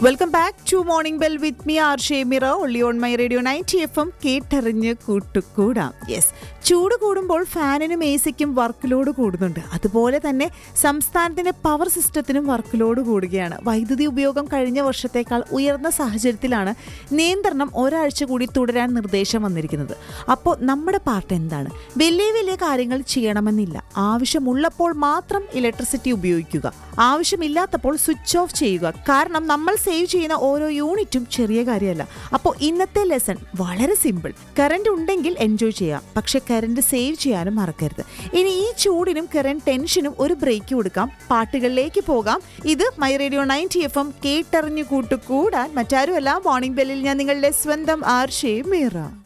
welcome back to morning bell with me R Shemira only on my radio ninety F M കേട്ടറിഞ്ഞ് കൂട്ടുകൂടാം yes ചൂട് കൂടുമ്പോൾ ഫാനിനും എ സിക്കും വർക്ക് ലോഡ് കൂടുന്നുണ്ട് അതുപോലെ തന്നെ സംസ്ഥാനത്തിന്റെ പവർ സിസ്റ്റത്തിനും വർക്ക് ലോഡ് കൂടുകയാണ് വൈദ്യുതി ഉപയോഗം കഴിഞ്ഞ വർഷത്തേക്കാൾ ഉയർന്ന സാഹചര്യത്തിലാണ് നിയന്ത്രണം ഒരാഴ്ച കൂടി തുടരാൻ നിർദ്ദേശം വന്നിരിക്കുന്നത് അപ്പോൾ നമ്മുടെ പാർട്ട് എന്താണ് വലിയ വലിയ കാര്യങ്ങൾ ചെയ്യണമെന്നില്ല ആവശ്യമുള്ളപ്പോൾ മാത്രം ഇലക്ട്രിസിറ്റി ഉപയോഗിക്കുക ആവശ്യമില്ലാത്തപ്പോൾ സ്വിച്ച് ഓഫ് ചെയ്യുക കാരണം നമ്മൾ സേവ് ചെയ്യുന്ന ഓരോ യൂണിറ്റും ചെറിയ കാര്യമല്ല അപ്പോൾ ഇന്നത്തെ ലെസൺ വളരെ സിമ്പിൾ കറണ്ട് ഉണ്ടെങ്കിൽ എൻജോയ് ചെയ്യാം പക്ഷെ കറണ്ട് സേവ് ചെയ്യാനും മറക്കരുത് ഇനി ഈ ചൂടിനും കറണ്ട് ടെൻഷനും ഒരു ബ്രേക്ക് കൊടുക്കാം പാട്ടുകളിലേക്ക് പോകാം ഇത് my radio ninety F M കേട്ടറിഞ്ഞു കൂട്ടുകൂടാൻ മറ്റാരുമല്ല മോർണിംഗ് ബെല്ലിൽ ഞാൻ നിങ്ങളുടെ സ്വന്തം ആർ ഷേ മീറ